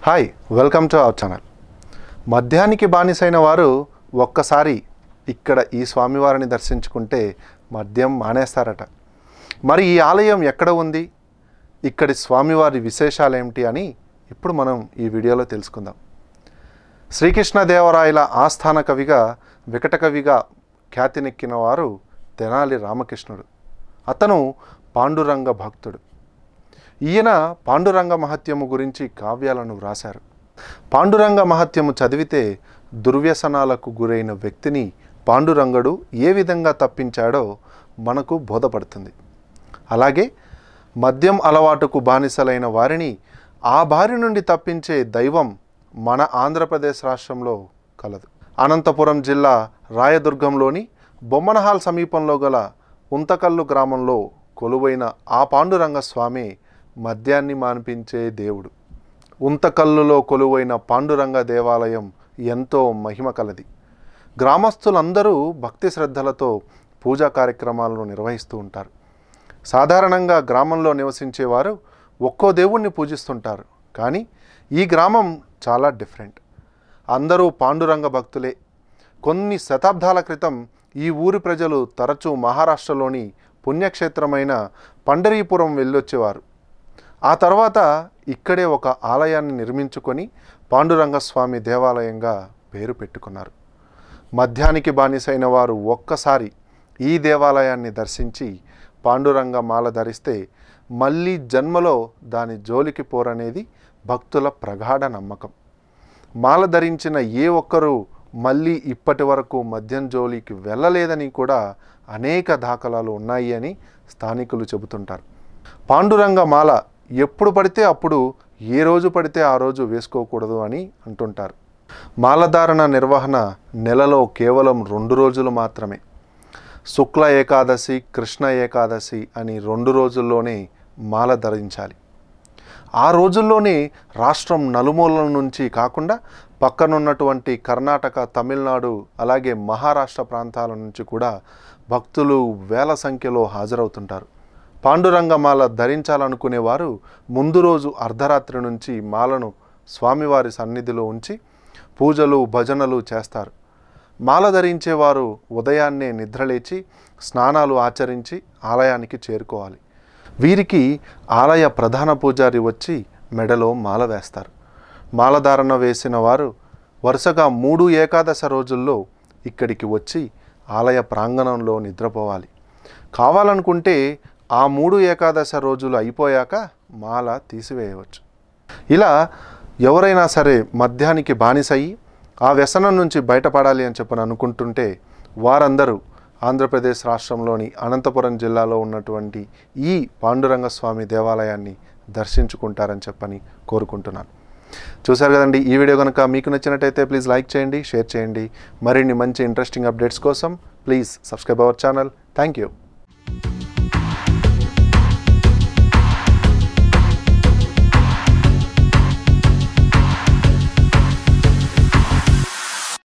hi welcome to our channel మద్యానికి బానిసైన వారు ఒక్కసారి ఇక్కడ ఈ స్వామివారిని దర్శించుకుంటే మద్యం మానేస్తారట మరి ఈ ఆలయం ఎక్కడ ఉంది ఇక్కడి స్వామివారి విశేషాలు ఏమిటి అని ఇప్పుడు మనం ఈ వీడియోలో తెలుసుకుందాం శ్రీకృష్ణదేవరాయల ఆస్థాన కవిగా వికట కవిగా ఖ్యాతినెక్కిన వారు తెనాలి రామకృష్ణుడు అతను పాండురంగ భక్తుడు ఈయన పాండురంగ మహత్యము గురించి కావ్యాలను వ్రాశారు పాండురంగ మహత్యము చదివితే దుర్వ్యసనాలకు గురైన వ్యక్తిని పాండురంగడు ఏ విధంగా తప్పించాడో మనకు బోధపడుతుంది అలాగే మద్యం అలవాటుకు బానిసలైన వారిని ఆ బారి నుండి తప్పించే దైవం మన ఆంధ్రప్రదేశ్ రాష్ట్రంలో కలదు అనంతపురం జిల్లా రాయదుర్గంలోని బొమ్మనహాల్ సమీపంలో గల ఉంతకల్లు గ్రామంలో కొలువైన ఆ పాండురంగ స్వామి మద్యాన్ని మాన్పించే దేవుడు ఉంతకల్లులో కొలువైన పాండురంగ దేవాలయం ఎంతో మహిమ కలది గ్రామస్తులందరూ భక్తి శ్రద్ధలతో పూజా కార్యక్రమాలను నిర్వహిస్తూ ఉంటారు సాధారణంగా గ్రామంలో నివసించేవారు ఒక్కో దేవుణ్ణి పూజిస్తుంటారు కానీ ఈ గ్రామం చాలా డిఫరెంట్ అందరూ పాండురంగ భక్తులే కొన్ని శతాబ్దాల క్రితం ఈ ఊరి ప్రజలు తరచూ మహారాష్ట్రలోని పుణ్యక్షేత్రమైన పండరీపురం వెళ్ళొచ్చేవారు ఆ తర్వాత ఇక్కడే ఒక ఆలయాన్ని నిర్మించుకొని పాండురంగస్వామి దేవాలయంగా పేరు పెట్టుకున్నారు మధ్యానికి బానిసైన వారు ఒక్కసారి ఈ దేవాలయాన్ని దర్శించి పాండురంగ మాల ధరిస్తే మళ్ళీ జన్మలో దాని జోలికి పోరనేది భక్తుల ప్రగాఢ నమ్మకం మాల ధరించిన ఏ ఒక్కరూ మళ్ళీ ఇప్పటి వరకు మద్యం జోలికి వెళ్ళలేదని కూడా అనేక దాఖలాలు ఉన్నాయి అని స్థానికులు చెబుతుంటారు పాండురంగ మాల ఎప్పుడు పడితే అప్పుడు ఏ రోజు పడితే ఆ రోజు వేసుకోకూడదు అని అంటుంటారు మాలధారణ నిర్వహణ నెలలో కేవలం రెండు రోజులు మాత్రమే శుక్ల ఏకాదశి కృష్ణ ఏకాదశి అని రెండు రోజుల్లోనే మాల ధరించాలి ఆ రోజుల్లోనే రాష్ట్రం నలుమూలల నుంచి కాకుండా పక్కనున్నటువంటి కర్ణాటక తమిళనాడు అలాగే మహారాష్ట్ర ప్రాంతాల నుంచి కూడా భక్తులు వేల సంఖ్యలో హాజరవుతుంటారు పాండురంగ మాల ధరించాలనుకునేవారు ముందు రోజు అర్ధరాత్రి నుంచి మాలను స్వామివారి సన్నిధిలో ఉంచి పూజలు భజనలు చేస్తారు మాల ధరించేవారు ఉదయాన్నే నిద్రలేచి స్నానాలు ఆచరించి ఆలయానికి చేరుకోవాలి వీరికి ఆలయ ప్రధాన పూజారి వచ్చి మెడలో మాల వేస్తారు మాలధారణ వేసిన వారు వరుసగా మూడు ఏకాదశ రోజుల్లో ఇక్కడికి వచ్చి ఆలయ ప్రాంగణంలో నిద్రపోవాలి కావాలనుకుంటే ఆ మూడు ఏకాదశ రోజులు అయిపోయాక మాల తీసివేయవచ్చు ఇలా ఎవరైనా సరే మద్యానికి బానిసయ్యి ఆ వ్యసనం నుంచి బయటపడాలి అని చెప్పని అనుకుంటుంటే వారందరూ ఆంధ్రప్రదేశ్ రాష్ట్రంలోని అనంతపురం జిల్లాలో ఉన్నటువంటి ఈ పాండురంగ స్వామి దేవాలయాన్ని దర్శించుకుంటారని చెప్పని కోరుకుంటున్నాను చూశారు కదండి ఈ వీడియో కనుక మీకు నచ్చినట్టయితే ప్లీజ్ లైక్ చేయండి షేర్ చేయండి మరిన్ని మంచి ఇంట్రెస్టింగ్ అప్డేట్స్ కోసం please subscribe our channel thank you